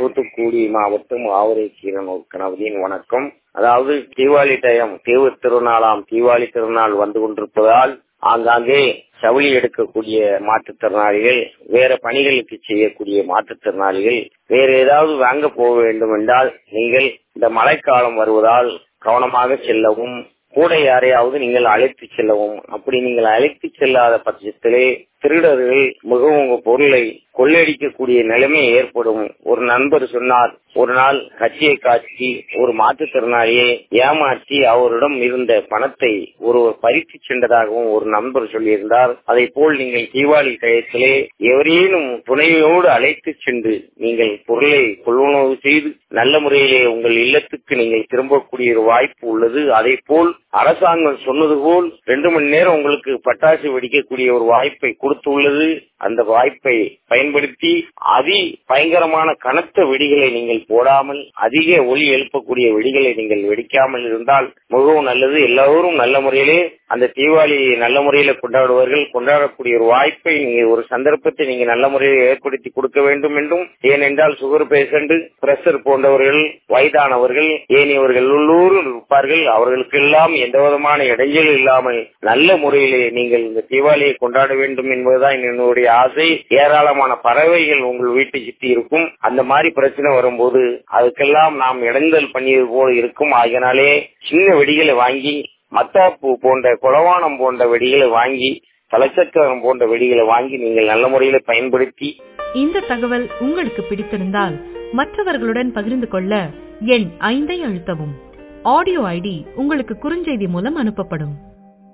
தூத்துக்குடி மாவட்டம் ஆவரை கீரனூர் கணவதியின் வணக்கம் அதாவது தீபாவளி டயம் தீவு திருநாளாம் தீபாவளி திருநாள் வந்து கொண்டிருப்பதால் ஆங்காங்கே சவுளி எடுக்கக்கூடிய மாற்றுத்திறனாளிகள் வேற பணிகளுக்கு செய்யக்கூடிய மாற்றுத்திறனாளிகள் வேற ஏதாவது வாங்க போக வேண்டும் என்றால் நீங்கள் இந்த மழைக்காலம் வருவதால் கவனமாக செல்லவும் கூட யாரையாவது நீங்கள் அழைத்து செல்லவும் அப்படி நீங்கள் அழைத்து செல்லாத பட்சத்திலே திருடர்கள் மிகவும் உங்க பொருளை கொள்ளையடிக்கக்கூடிய நிலைமை ஏற்படும் ஒரு நண்பர் சொன்னார் ஒரு நாள் கட்சியை காட்சி ஒரு மாற்றுத்திறனாளியை ஏமாற்றி அவரிடம் இருந்த பணத்தை ஒருவர் பறித்து சென்றதாகவும் ஒரு நண்பர் சொல்லியிருந்தார் அதை போல் நீங்கள் தீபாவளி டயத்திலே எவரேனும் துணையோடு அழைத்து சென்று நீங்கள் பொருளை கொள்வனவு செய்து நல்ல முறையிலே உங்கள் இல்லத்துக்கு நீங்கள் திரும்பக்கூடிய ஒரு வாய்ப்பு உள்ளது அதே போல் அரசாங்கம் சொன்னது போல் ரெண்டு மணி நேரம் உங்களுக்கு பட்டாசு வெடிக்கக்கூடிய ஒரு வாய்ப்பை கொடுத்துள்ளது அந்த வாய்ப்பை பயன்படுத்தி அதி பயங்கரமான கனத்த வெடிகளை நீங்கள் போடாமல் அதிக ஒளி எழுப்பக்கூடிய வெடிகளை நீங்கள் வெடிக்காமல் இருந்தால் மிகவும் நல்லது எல்லோரும் நல்ல முறையிலே அந்த தீபாவளி நல்ல முறையில கொண்டாடுவார்கள் கொண்டாடக்கூடிய ஒரு வாய்ப்பை நீங்க ஒரு சந்தர்ப்பத்தை நீங்க நல்ல முறையில் ஏற்படுத்தி கொடுக்க வேண்டும் என்றும் ஏனென்றால் சுகர் பேஷண்ட் பிரஷர் போன்றவர்கள் வயதானவர்கள் ஏனியவர்கள் உள்ளூரும் இருப்பார்கள் அவர்களுக்கெல்லாம் எந்த விதமான இடைஞ்சல் இல்லாமல் நல்ல முறையிலே நீங்கள் இந்த தீபாவளியை கொண்டாட வேண்டும் என்பதுதான் என்னுடைய ஆசை ஏராளமான பறவைகள் உங்கள் வீட்டை சுற்றி இருக்கும் அந்த மாதிரி பிரச்சனை வரும்போது அதுக்கெல்லாம் நாம் இடைஞ்சல் பண்ணியது போல இருக்கும் அதனாலே சின்ன வெடிகளை வாங்கி மத்தாப்பூ போன்ற குளவானம் போன்ற வெடிகளை வாங்கி தலைச்சக்கரம் போன்ற வெடிகளை வாங்கி நீங்கள் நல்ல முறையில பயன்படுத்தி இந்த தகவல் உங்களுக்கு பிடித்திருந்தால் மற்றவர்களுடன் பகிர்ந்து கொள்ள எண் ஐந்தை அழுத்தவும் ஆடியோ ஐடி உங்களுக்கு குறுஞ்செய்தி மூலம் அனுப்பப்படும்